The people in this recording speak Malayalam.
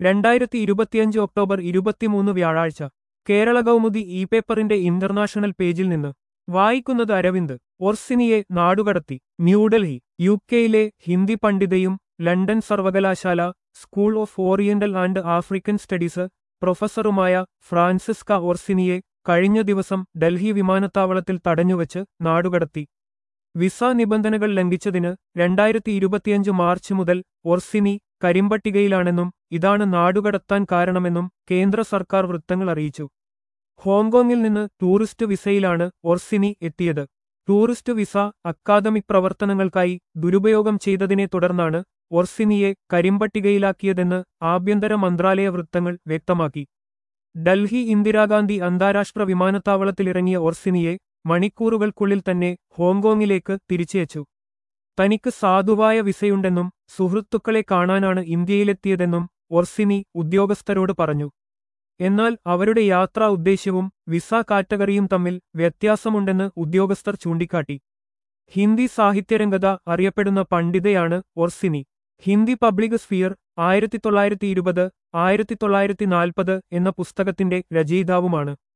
രണ്ടായിരത്തി ഇരുപത്തിയഞ്ച് ഒക്ടോബർ ഇരുപത്തിമൂന്ന് വ്യാഴാഴ്ച കേരള കൗമുദി ഇ പേപ്പറിന്റെ ഇന്റർനാഷണൽ പേജിൽ നിന്ന് വായിക്കുന്നത് അരവിന്ദ് ഒർസിനിയെ നാടുകടത്തി ന്യൂഡൽഹി യു കെയിലെ ഹിന്ദി പണ്ഡിതയും ലണ്ടൻ സർവകലാശാല School of Oriental and African Studies പ്രൊഫസറുമായ ഫ്രാൻസിസ്ക ഓർസിനിയെ കഴിഞ്ഞ ദിവസം ഡൽഹി വിമാനത്താവളത്തിൽ തടഞ്ഞുവച്ച് നാടുകടത്തി വിസ നിബന്ധനകൾ ലംഘിച്ചതിന് രണ്ടായിരത്തി ഇരുപത്തിയഞ്ച് മാർച്ച് മുതൽ ഒർസിനി കരിമ്പട്ടികയിലാണെന്നും ഇതാണ് നാടുകടത്താൻ കാരണമെന്നും കേന്ദ്ര സർക്കാർ വൃത്തങ്ങൾ അറിയിച്ചു ഹോങ്കോങ്ങിൽ നിന്ന് ടൂറിസ്റ്റ് വിസയിലാണ് ഒർസിനി എത്തിയത് ടൂറിസ്റ്റ് വിസ അക്കാദമിക് പ്രവർത്തനങ്ങൾക്കായി ദുരുപയോഗം ചെയ്തതിനെ തുടർന്നാണ് ഒർസിനിയെ കരിമ്പട്ടികയിലാക്കിയതെന്ന് ആഭ്യന്തര മന്ത്രാലയ വൃത്തങ്ങൾ വ്യക്തമാക്കി ഡൽഹി ഇന്ദിരാഗാന്ധി അന്താരാഷ്ട്ര വിമാനത്താവളത്തിലിറങ്ങിയ ഒർസിനിയെ മണിക്കൂറുകൾക്കുള്ളിൽ തന്നെ ഹോങ്കോങ്ങിലേക്ക് തിരിച്ചയച്ചു തനിക്ക് സാധുവായ വിസയുണ്ടെന്നും സുഹൃത്തുക്കളെ കാണാനാണ് ഇന്ത്യയിലെത്തിയതെന്നും ഒർസിനി ഉദ്യോഗസ്ഥരോട് പറഞ്ഞു എന്നാൽ അവരുടെ യാത്രാ ഉദ്ദേശ്യവും വിസ കാറ്റഗറിയും തമ്മിൽ വ്യത്യാസമുണ്ടെന്ന് ഉദ്യോഗസ്ഥർ ചൂണ്ടിക്കാട്ടി ഹിന്ദി സാഹിത്യരംഗത അറിയപ്പെടുന്ന പണ്ഡിതയാണ് ഒർസിനി ഹിന്ദി പബ്ലിക് സ്ഫിയർ ആയിരത്തി തൊള്ളായിരത്തി ഇരുപത് ആയിരത്തി തൊള്ളായിരത്തി നാൽപ്പത് എന്ന പുസ്തകത്തിന്റെ രചയിതാവുമാണ്